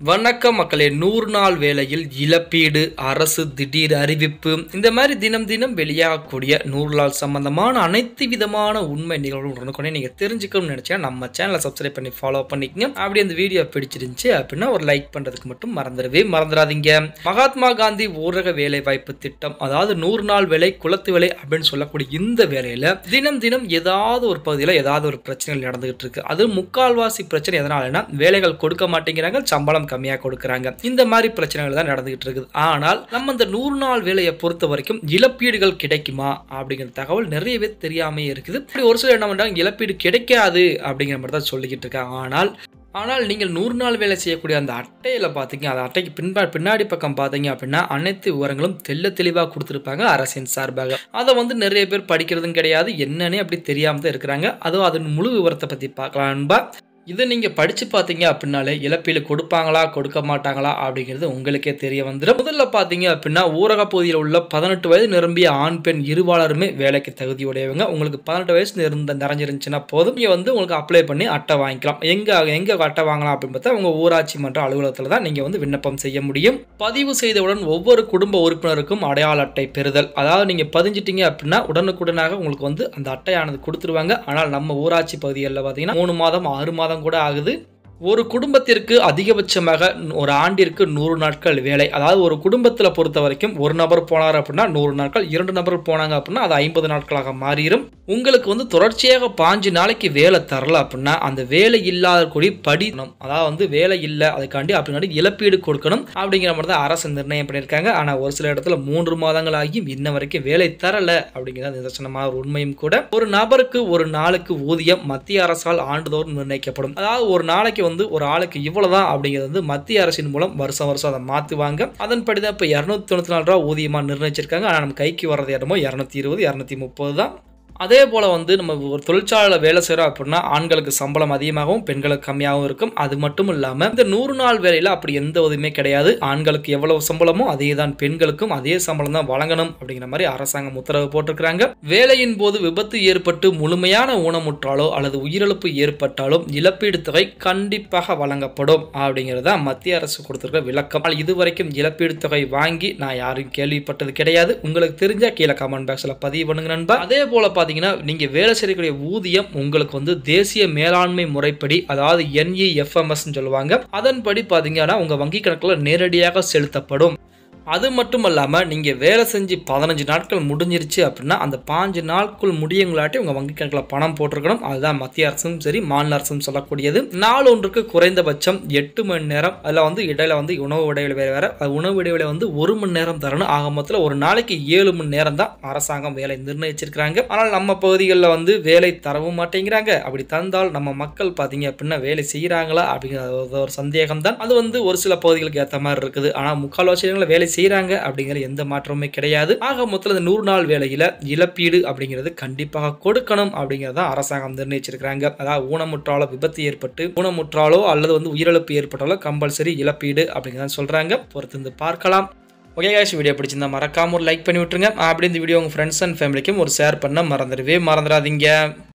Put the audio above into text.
வணக்கம் மக்களே நூறு நாள் வேலையில் இழப்பீடு அரசு திடீர் அறிவிப்பு இந்த மாதிரி தினம் தினம் வெளியாகக்கூடிய நூறு நாள் சம்பந்தமான அனைத்து விதமான உண்மை நிகழ்வுகள் உடனுக்குடனே நீங்கள் தெரிஞ்சுக்கணும்னு நினச்சா நம்ம சேனலை சப்ஸ்கிரைப் பண்ணி ஃபாலோ பண்ணிக்கங்க அப்படி அந்த வீடியோ பிடிச்சிருந்துச்சு அப்படின்னா ஒரு லைக் பண்ணுறதுக்கு மட்டும் மறந்துடவே மறந்துடாதீங்க மகாத்மா காந்தி ஊரக வேலை வாய்ப்பு திட்டம் அதாவது நூறு நாள் வேலை குலத்து வேலை அப்படின்னு சொல்லக்கூடிய இந்த வேலையில் தினம் தினம் ஏதாவது ஒரு பகுதியில் ஏதாவது ஒரு பிரச்சனைகள் நடந்துகிட்டு இருக்கு அது முக்கால்வாசி பிரச்சனை எதனாலனா வேலைகள் கொடுக்க மாட்டேங்கிறாங்க சம்பளம் கம்மியாக கொடுக்குறாங்க இந்த மாதிரி பிரச்சனைகள் தான் நடந்துகிட்டு இருக்குது ஆனால் நம்ம இந்த நூறு நாள் வேலையை பொறுத்த வரைக்கும் இழப்பீடுகள் கிடைக்குமா அப்படிங்கிற தகவல் நிறையவே தெரியாமே இருக்குது இப்படி ஒரு சிலர் என்ன பண்றாங்க இழப்பீடு கிடைக்காது அப்படிங்கிற மாதிரி தான் சொல்லிக்கிட்டு இருக்காங்க ஆனால் ஆனால் நீங்கள் நூறு நாள் வேலை செய்யக்கூடிய அந்த அட்டையில் பார்த்தீங்க அந்த அட்டைக்கு பின்பா பின்னாடி பக்கம் பார்த்தீங்க அப்படின்னா அனைத்து விவரங்களும் தெல்ல தெளிவாக கொடுத்துருப்பாங்க அரசின் சார்பாக அதை வந்து நிறைய பேர் படிக்கிறதும் கிடையாது என்னன்னே அப்படி தெரியாமல் தான் இருக்கிறாங்க அதுவும் அதன் முழு விவரத்தை பற்றி பார்க்கலான்பா இதை நீங்கள் படித்து பார்த்தீங்க அப்படின்னாலே இழப்பீடு கொடுப்பாங்களா கொடுக்க மாட்டாங்களா அப்படிங்கிறது உங்களுக்கே தெரிய வந்துடும் முதல்ல பார்த்தீங்க அப்படின்னா ஊரக பகுதியில் உள்ள பதினெட்டு வயது நிரம்பிய ஆண் பெண் இருபாலருமே வேலைக்கு தகுதியுடையவங்க உங்களுக்கு பதினெட்டு வயசு நிறந்த நிறைஞ்சிருந்துச்சுன்னா போதும் நீங்கள் வந்து உங்களுக்கு அப்ளை பண்ணி அட்டை வாங்கிக்கலாம் எங்கே எங்கே அட்டை வாங்கலாம் அப்படின்னு பார்த்தா உங்கள் ஊராட்சி மன்ற அலுவலகத்தில் தான் நீங்கள் வந்து விண்ணப்பம் செய்ய முடியும் பதிவு செய்தவுடன் ஒவ்வொரு குடும்ப உறுப்பினருக்கும் அடையாள அட்டை பெறுதல் அதாவது நீங்கள் பதிஞ்சிட்டீங்க அப்படின்னா உடனுக்குடனாக உங்களுக்கு வந்து அந்த அட்டையானது கொடுத்துருவாங்க ஆனால் நம்ம ஊராட்சி பகுதிகளில் பார்த்தீங்கன்னா மூணு மாதம் ஆறு மாதம் கூட ஆகுது ஒரு குடும்பத்திற்கு அதிகபட்சமாக ஒரு ஆண்டிற்கு நூறு நாட்கள் வேலை அதாவது ஒரு குடும்பத்தில் பொறுத்த வரைக்கும் ஒரு நபர் போனார் அப்படின்னா நூறு நாட்கள் இரண்டு நபர் போனாங்க அப்படின்னா அது ஐம்பது நாட்களாக மாறிடும் உங்களுக்கு வந்து தொடர்ச்சியாக பாஞ்சு நாளைக்கு வேலை தரல அப்படின்னா அந்த வேலை இல்லாத கூடி படிக்கணும் அதாவது வந்து வேலை இல்லை அதுக்காண்டி அப்படின்னாடி இழப்பீடு கொடுக்கணும் அப்படிங்கிற மாதிரி தான் அரசு நிர்ணயம் பண்ணியிருக்காங்க ஆனால் ஒரு சில இடத்துல மூன்று மாதங்கள் ஆகியும் இன்ன வரைக்கும் வேலை தரல அப்படிங்கிறது நிதர்சனமான ஒரு உண்மையும் கூட ஒரு நபருக்கு ஒரு நாளுக்கு ஊதியம் மத்திய அரசால் ஆண்டுதோறும் நிர்ணயிக்கப்படும் அதாவது ஒரு நாளைக்கு வந்து ஒரு ஆளுக்கு இவ்வளவுதான் அப்படிங்கிறது வந்து மத்திய அரசின் மூலம் வருஷம் வருஷம் அதை மாற்றுவாங்க அதன்படி தான் இப்போ இரநூத்தி தொண்ணூற்றி நாலு ரூபா ஊதியமாக நிர்ணயிச்சிருக்காங்க ஆனால் நம்ம கைக்கு வர்றது இடமோ இரநூத்தி இருபது இரநூத்தி முப்பது தான் அதே போல் வந்து நம்ம ஒரு தொழிற்சாலையில் வேலை செய்கிறோம் அப்படின்னா ஆண்களுக்கு சம்பளம் அதிகமாகவும் பெண்களுக்கு கம்மியாகவும் இருக்கும் அது மட்டும் இல்லாமல் இந்த நூறு நாள் வேலையில் அப்படி எந்த உதவியுமே கிடையாது ஆண்களுக்கு எவ்வளவு சம்பளமோ அதே தான் பெண்களுக்கும் அதே சம்பளம் தான் வழங்கணும் அப்படிங்கிற மாதிரி அரசாங்கம் உத்தரவு போட்டிருக்கிறாங்க வேலையின் போது விபத்து ஏற்பட்டு முழுமையான ஊனமுற்றாலோ அல்லது உயிரிழப்பு ஏற்பட்டாலும் இழப்பீடு தொகை கண்டிப்பாக வழங்கப்படும் அப்படிங்கிறது தான் மத்திய அரசு கொடுத்திருக்க விளக்கம் ஆனால் இதுவரைக்கும் இழப்பீடு தொகை வாங்கி நான் யாரும் கேள்விப்பட்டது கிடையாது உங்களுக்கு தெரிஞ்சா கீழே கமெண்ட் பாக்ஸில் பதிவு பண்ணுங்க நண்பா அதே போல பார்த்தீங்கன்னா நீங்கள் வேலை செய்யக்கூடிய ஊதியம் உங்களுக்கு வந்து தேசிய மேலாண்மை முறைப்படி அதாவது என்இஎஃப்எம்எஸ் சொல்லுவாங்க அதன்படி பார்த்தீங்கன்னா உங்கள் வங்கி கணக்கில் நேரடியாக செலுத்தப்படும் அது மட்டும் இல்லாமல் நீங்கள் வேலை செஞ்சு பதினஞ்சு நாட்கள் முடிஞ்சிருச்சு அப்படின்னா அந்த பாஞ்சு நாட்கள் முடியுங்களாட்டி உங்கள் வங்கி கணக்கில் பணம் போட்டிருக்கணும் அதுதான் மத்திய அரசும் சரி மாநில அரசும் சொல்லக்கூடியது நாள் ஒன்றுக்கு குறைந்தபட்சம் எட்டு மணி நேரம் அதில் வந்து இடையில வந்து உணவு இடைவெளி வேறு வேறு அது உணவு இடைவெளி வந்து ஒரு மணி நேரம் தரணும் ஆக மொத்தத்தில் ஒரு நாளைக்கு ஏழு மணி நேரம் தான் அரசாங்கம் வேலை நிர்ணயிச்சிருக்கிறாங்க ஆனால் நம்ம பகுதிகளில் வந்து வேலை தரவும் மாட்டேங்கிறாங்க அப்படி தந்தால் நம்ம மக்கள் பார்த்தீங்க அப்படின்னா வேலை செய்கிறாங்களா அப்படிங்கிற ஒரு சந்தேகம் தான் அது வந்து ஒரு சில பகுதிகளுக்கு ஏற்ற மாதிரி இருக்குது ஆனால் முக்கால்வாசி இடங்களில் வேலை செய்கிறாங்க அப்படிங்கிற எந்த மாற்றமுமே கிடையாது ஆக மொத்தத்தில் இந்த நூறு நாள் வேலையில் இழப்பீடு அப்படிங்கிறது கண்டிப்பாக கொடுக்கணும் அப்படிங்கிறத அரசாங்கம் நிர்ணயிச்சிருக்கிறாங்க அதாவது ஊனமுற்றாலோ விபத்து ஏற்பட்டு ஊனமுற்றாலோ அல்லது வந்து உயிரிழப்பு ஏற்பட்டாலோ கம்பல்சரி இழப்பீடு அப்படிங்கிறத சொல்கிறாங்க பொறுத்து வந்து பார்க்கலாம் ஓகே கேஷ் வீடியோ பிடிச்சிருந்தா மறக்காம ஒரு லைக் பண்ணி விட்டுருங்க அப்படி இந்த வீடியோ உங்கள் ஃப்ரெண்ட்ஸ் அண்ட் ஃபேமிலிக்கும் ஒரு ஷேர் பண்ண மறந்துடவே மறந்துடாதீங்க